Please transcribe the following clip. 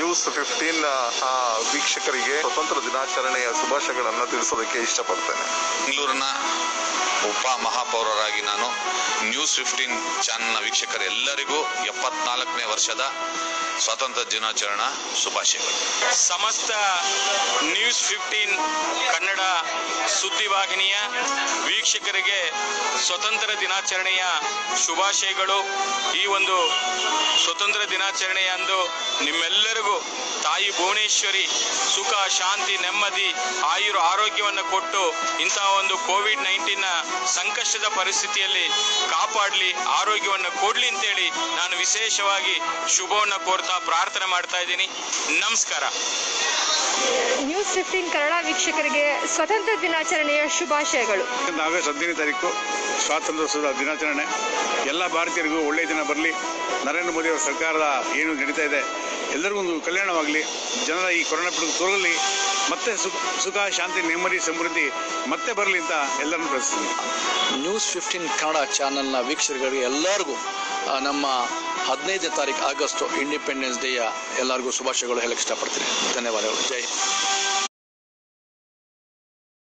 news fifteen ವೀಕ್ಷಕರಿಗೆ ಸ್ವತಂತ್ರ ದಿನಾಚರಣೆಯ ಶುಭಾಶಯಗಳನ್ನು ತಿಳಿಸೋದಕ್ಕೆ ಇಷ್ಟಪಡ್ತೇನೆ ಬೆಂಗಳೂರಿನ ಉಪ ಮಹಾಪೌರರಾಗಿ ನಾನು ನ್ಯೂಸ್ ಫಿಫ್ಟೀನ್ ಚಾನೆಲ್ನ ವೀಕ್ಷಕರೆಲ್ಲರಿಗೂ ಎಪ್ಪತ್ನಾಲ್ಕನೇ ವರ್ಷದ ಸ್ವಾತಂತ್ರ್ಯ ದಿನಾಚರಣಾ ಶುಭಾಶಯಗಳು ಸಮಸ್ತ ನ್ಯೂಸ್ ಫಿಫ್ಟೀನ್ ಕನ್ನಡ ಸುದ್ದಿವಾಹಿನಿಯ ವೀಕ್ಷಕರಿಗೆ ಸ್ವತಂತ್ರ ದಿನಾಚರಣೆಯ ಶುಭಾಶಯಗಳು ಈ ಒಂದು ಸ್ವತಂತ್ರ ದಿನಾಚರಣೆಯಂದು ನಿಮ್ಮೆಲ್ಲರಿಗೂ ತಾಯಿ ಭುವನೇಶ್ವರಿ ಸುಖ ಶಾಂತಿ ನೆಮ್ಮದಿ ಆಯುರು ಆರೋಗ್ಯವನ್ನು ಕೊಟ್ಟು ಇಂತಹ ಒಂದು ಕೋವಿಡ್ ನೈನ್ಟೀನ್ನ ಸಂಕಷ್ಟದ ಪರಿಸ್ಥಿತಿಯಲ್ಲಿ ಕಾಪಾಡಲಿ ಆರೋಗ್ಯವನ್ನು ಕೊಡ್ಲಿ ಅಂತೇಳಿ ನಾನು ವಿಶೇಷವಾಗಿ ಶುಭವನ್ನು ಕೋರ್ತಾ ಪ್ರಾರ್ಥನೆ ಮಾಡ್ತಾ ಇದ್ದೀನಿ ನಮಸ್ಕಾರ ನ್ಯೂಸ್ ಫಿಫ್ಟೀನ್ ಕನ್ನಡ ವೀಕ್ಷಕರಿಗೆ ಸ್ವತಂತ್ರ ದಿನಾಚರಣೆಯ ಶುಭಾಶಯಗಳು ಆಗಸ್ಟ್ ಹದಿನೈದನೇ ತಾರೀಕು ಸ್ವಾತಂತ್ರ್ಯೋತ್ಸವದ ದಿನಾಚರಣೆ ಎಲ್ಲ ಭಾರತೀಯರಿಗೂ ಒಳ್ಳೆಯ ದಿನ ಬರಲಿ ನರೇಂದ್ರ ಮೋದಿ ಅವರ ಸರ್ಕಾರದ ಏನು ನಡೀತಾ ಇದೆ ಎಲ್ಲರಿಗೂ ಒಂದು ಕಲ್ಯಾಣವಾಗಲಿ ಜನರ ಈ ಕೊರೋನಾ ಪಿಡುಗು ತೊಲಗಲಿ ಮತ್ತೆ ಸುಖ ಸುಖ ಶಾಂತಿ ನೆಮ್ಮದಿ ಸಮೃದ್ಧಿ ಮತ್ತೆ ಬರಲಿ ಅಂತ ಎಲ್ಲರನ್ನು ಪ್ರಶ್ನಿಸ್ತೀನಿ ನ್ಯೂಸ್ ಫಿಫ್ಟೀನ್ ಕನ್ನಡ ಚಾನಲ್ನ ವೀಕ್ಷಕರಿಗೆ ಎಲ್ಲರಿಗೂ ಆ, ನಮ್ಮ ಹದಿನೈದನೇ ತಾರೀಕು ಆಗಸ್ಟು ಇಂಡಿಪೆಂಡೆನ್ಸ್ ಡೇಯ ಎಲ್ಲರಿಗೂ ಶುಭಾಶಯಗಳು ಹೇಳಕ್ಕೆ ಇಷ್ಟಪಡ್ತೀನಿ ಧನ್ಯವಾದಗಳು ಜೈ ಹಿಂದ್